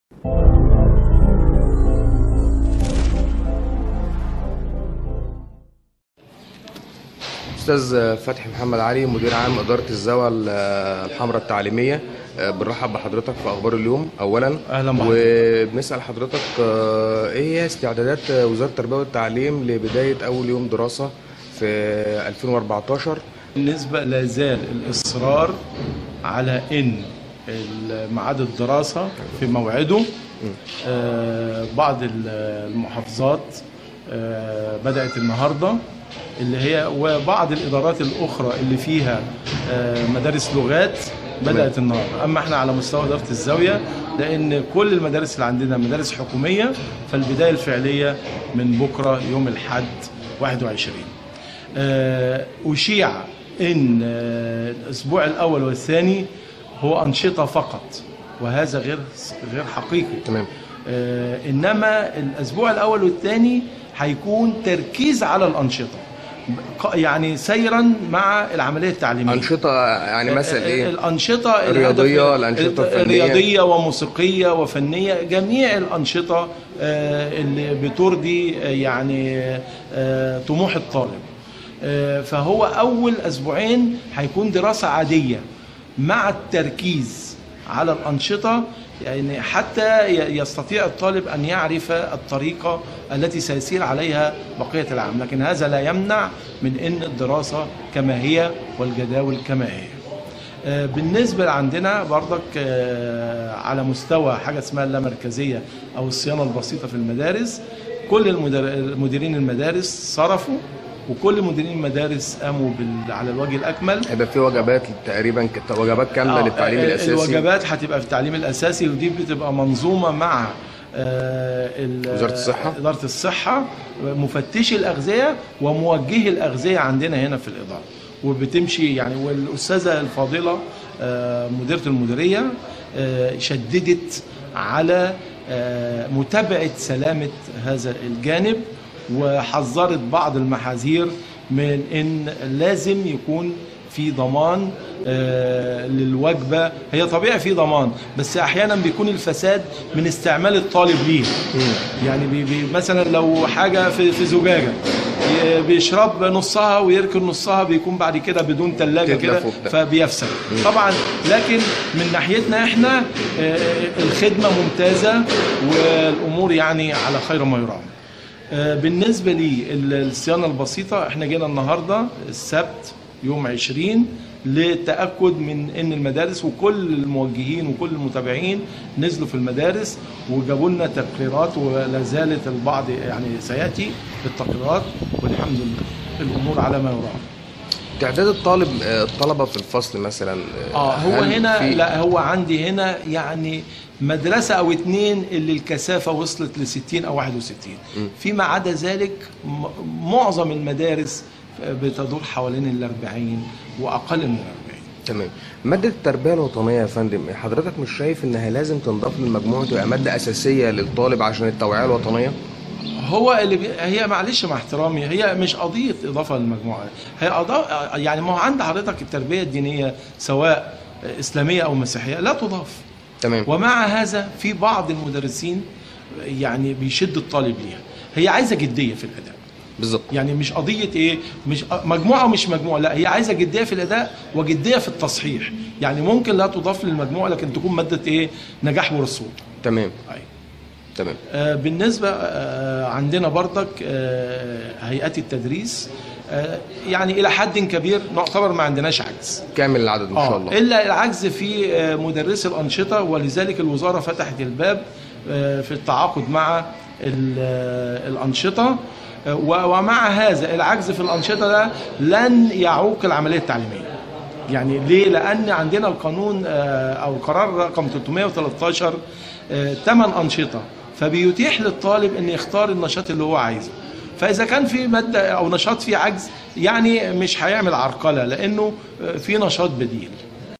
استاذ فتحي محمد علي مدير عام اداره الزاويه الحمراء التعليميه بنرحب بحضرتك في اخبار اليوم اولا أهلاً بحضرتك. وبنسال حضرتك آه، ايه هي استعدادات وزاره التربيه والتعليم لبدايه اول يوم دراسه في 2014 بالنسبة لا زال الإصرار على إن ميعاد الدراسة في موعده آه، بعض ال- المحافظات آه، بدأت النهاردة اللي هي وبعض الإدارات الأخرى اللي فيها آه، مدارس لغات بدأت النهاردة أما احنا على مستوى إدارة الزاوية لأن كل المدارس اللي عندنا مدارس حكومية فالبداية الفعلية من بكرة يوم الحد 21 آه، أشيع إن آه، الأسبوع الأول والثاني هو أنشطة فقط وهذا غير غير حقيقي تمام آه، إنما الأسبوع الأول والثاني هيكون تركيز على الأنشطة ق- يعني سيرا مع العملية التعليمية انشطه يعني مثلا ايه الأنشطة الرياضية، الهدف- الأنشطة الفنية. الرياضية وموسيقية وفنية جميع الأنشطة آه، اللي بترضي آه، يعني آه، طموح الطالب آه، فهو أول أسبوعين هيكون دراسة عادية مع التركيز على الأنشطة يعني حتى ي- يستطيع الطالب أن يعرف الطريقة التي سيسير عليها بقية العام لكن هذا لا يمنع من أن الدراسة كما هي والجداول كما هي آه، بالنسبة عندنا برضك آه، على مستوى حاجة اسمها اللامركزية أو الصيانة البسيطة في المدارس كل المدر- مديرين المدارس صرفوا وكل مديرين المدارس قاموا بال- على الوجه الأكمل هيبقى في وجبات تقريبا كت- وجبات كامله آه، للتعليم آه، الاساسي الوجبات هتبقى في التعليم الاساسي ودي بتبقى منظومه مع آه، ال- وزارة الصحة. اداره الصحه مفتشي الاغذيه وموجهي الاغذيه عندنا هنا في الاداره وبتمشي يعني والاستاذه الفاضله آه، مديره المديريه آه، شددت على آه، متابعه سلامه هذا الجانب وحذرت بعض المحاذير من ان لازم يكون في ضمان آه، للوجبه هي طبيعي في ضمان بس احيانا بيكون الفساد من استعمال الطالب ليه يعني بي بي مثلا لو حاجه في في زجاجه ي- بيشرب نصها ويركن نصها بيكون بعد كده بدون ثلاجه تتلف كده وبتاع. فبيفسد طبعا لكن من ناحيتنا احنا آه، الخدمه ممتازه والامور يعني على خير ما يرام آه، بالنسبة للصيانة البسيطة احنا جينا النهاردة السبت يوم 20 للتأكد من ان المدارس وكل الموجهين وكل المتابعين نزلوا في المدارس وجابوا لنا تقريرات ولا زالت البعض يعني سيأتي بالتقريرات والحمد لله الأمور على ما يرام تعداد الطالب آه، الطلبه في الفصل مثلا اه هو هل هنا في- لا هو عندي هنا يعني مدرسة أو اتنين اللي الكثافة وصلت ل 60 أو 61 فيما عدا ذلك م- معظم المدارس بتدور حوالين ال 40 وأقل من ال 40 تمام مادة التربية الوطنية يا فندم حضرتك مش شايف انها لازم تنضاف للمجموع تبقى مادة أساسية للطالب عشان التوعية الوطنية؟ هو اللي بي... هي معلش مع احترامي هي مش قضيه اضافه للمجموعه هي أضا... يعني ما هو عند حضرتك التربيه الدينيه سواء اسلاميه او مسيحيه لا تضاف تمام ومع هذا في بعض المدرسين يعني بيشد الطالب ليها هي عايزه جديه في الاداء بالظبط يعني مش قضيه ايه مش مجموعه ومش مجموعه لا هي عايزه جديه في الاداء وجديه في التصحيح يعني ممكن لا تضاف للمجموعه لكن تكون ماده ايه نجاح ورسوب تمام أيوة. تمام آه، بالنسبة آه، عندنا برضك آه، هيئات التدريس آه، يعني إلى حد كبير نعتبر ما عندناش عجز كامل العدد ان شاء آه، الله إلا العجز في آه، مدرسي الأنشطة ولذلك الوزارة فتحت الباب آه، في التعاقد مع ال- آه، الأنشطة آه، و- ومع هذا العجز في الأنشطة ده لن يعوق العملية التعليمية يعني ليه؟ لأن عندنا القانون آه، أو قرار رقم 313 ثمان أنشطة فبيتيح للطالب أن يختار النشاط اللي هو عايزه فإذا كان في مادة أو نشاط فيه عجز يعني مش هيعمل عرقلة لأنه آه، في نشاط بديل